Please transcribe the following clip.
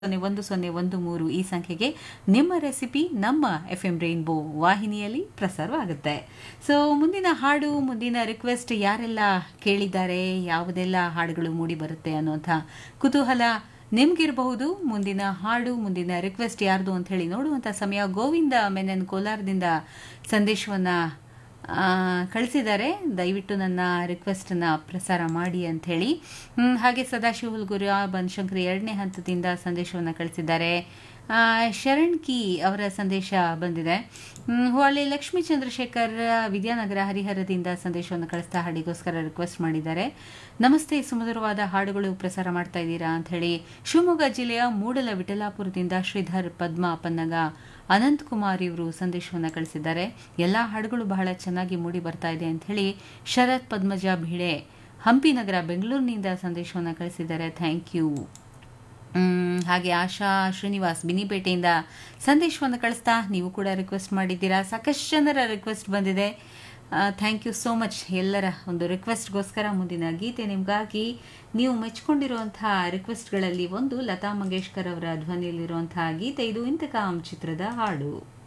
ಸೊನ್ನೆ ಒಂದು ಸೊನ್ನೆ ಒಂದು ಮೂರು ಈ ಸಂಖ್ಯೆಗೆ ನಿಮ್ಮ ರೆಸಿಪಿ ನಮ್ಮ ಎಫ್ ಎಂ ರೈನ್ಬೋ ವಾಹಿನಿಯಲ್ಲಿ ಪ್ರಸಾರವಾಗುತ್ತೆ ಸೊ ಮುಂದಿನ ಹಾಡು ಮುಂದಿನ ರಿಕ್ವೆಸ್ಟ್ ಯಾರೆಲ್ಲ ಕೇಳಿದ್ದಾರೆ ಯಾವುದೆಲ್ಲ ಹಾಡುಗಳು ಮೂಡಿ ಬರುತ್ತೆ ಅನ್ನೋಂಥ ಕುತೂಹಲ ನಿಮ್ಗಿರಬಹುದು ಮುಂದಿನ ಹಾಡು ಮುಂದಿನ ರಿಕ್ವೆಸ್ಟ್ ಯಾರ್ದು ಅಂತ ಹೇಳಿ ನೋಡುವಂಥ ಸಮಯ ಗೋವಿಂದ ಮೆನನ್ ಕೋಲಾರದಿಂದ ಸಂದೇಶವನ್ನ ಆ, ಕಳಿಸಿದ್ದಾರೆ ದಯವಿಟ್ಟು ನನ್ನ ರಿಕ್ವೆಸ್ಟನ್ನು ಪ್ರಸಾರ ಮಾಡಿ ಅಂಥೇಳಿ ಹ್ಮ್, ಹಾಗೆ ಸದಾಶಿವ ಹುಲ್ಗುರ ಬನಶಂಕರಿ ಎರಡನೇ ಹಂತದಿಂದ ಸಂದೇಶವನ್ನು ಕಳಿಸಿದ್ದಾರೆ ಆ, ಶರಣ್ ಕಿ ಅವರ ಸಂದೇಶ ಬಂದಿದೆ ಹ್ಮ್, ಹೊಳೆ ಲಕ್ಷ್ಮೀ ಚಂದ್ರಶೇಖರ್ ವಿದ್ಯಾನಗರ ಹರಿಹರದಿಂದ ಸಂದೇಶವನ್ನು ಕಳಿಸ್ತಾ ಹಾಡಿಗೋಸ್ಕರ ರಿಕ್ವೆಸ್ಟ್ ಮಾಡಿದ್ದಾರೆ ನಮಸ್ತೆ ಸುಮಧುರವಾದ ಹಾಡುಗಳು ಪ್ರಸಾರ ಮಾಡ್ತಾ ಇದ್ದೀರಾ ಅಂತ ಹೇಳಿ ಶಿವಮೊಗ್ಗ ಜಿಲ್ಲೆಯ ಮೂಡಲ ವಿಠಲಾಪುರದಿಂದ ಶ್ರೀಧರ್ ಪದ್ಮ ಪನ್ನಗ ಅನಂತ್ ಕುಮಾರ್ ಇವರು ಸಂದೇಶವನ್ನು ಕಳಿಸಿದ್ದಾರೆ ಎಲ್ಲ ಹಾಡುಗಳು ಬಹಳ ಚೆನ್ನಾಗಿ ಮೂಡಿ ಬರ್ತಾ ಇದೆ ಅಂತ ಹೇಳಿ ಶರತ್ ಪದ್ಮಜ ಭಿಡೆ ಹಂಪಿ ನಗರ ಬೆಂಗಳೂರಿನಿಂದ ಸಂದೇಶವನ್ನು ಕಳಿಸಿದ್ದಾರೆ ಥ್ಯಾಂಕ್ ಯು ಮ್, ಹಾಗೆ ಆಶಾ ಶ್ರೀನಿವಾಸ್ ಬಿನಿಪೇಟೆಯಿಂದ ಸಂದೇಶವನ್ನು ಕಳಿಸ್ತಾ ನೀವು ಕೂಡ ರಿಕ್ವೆಸ್ಟ್ ಮಾಡಿದ್ದೀರಾ ಸಾಕಷ್ಟು ಜನರ ರಿಕ್ವೆಸ್ಟ್ ಬಂದಿದೆ ಥ್ಯಾಂಕ್ ಯು ಸೋ ಮಚ್ ಎಲ್ಲರ ಒಂದು ರಿಕ್ವೆಸ್ಟ್ಗೋಸ್ಕರ ಮುಂದಿನ ಗೀತೆ ನಿಮಗಾಗಿ ನೀವು ಮೆಚ್ಕೊಂಡಿರುವಂತಹ ರಿಕ್ವೆಸ್ಟ್ಗಳಲ್ಲಿ ಒಂದು ಲತಾ ಮಂಗೇಶ್ಕರ್ ಅವರ ಧ್ವನಿಯಲ್ಲಿರುವಂತಹ ಗೀತೆ ಇದು ಇಂತಕಾಂ ಚಿತ್ರದ ಹಾಡು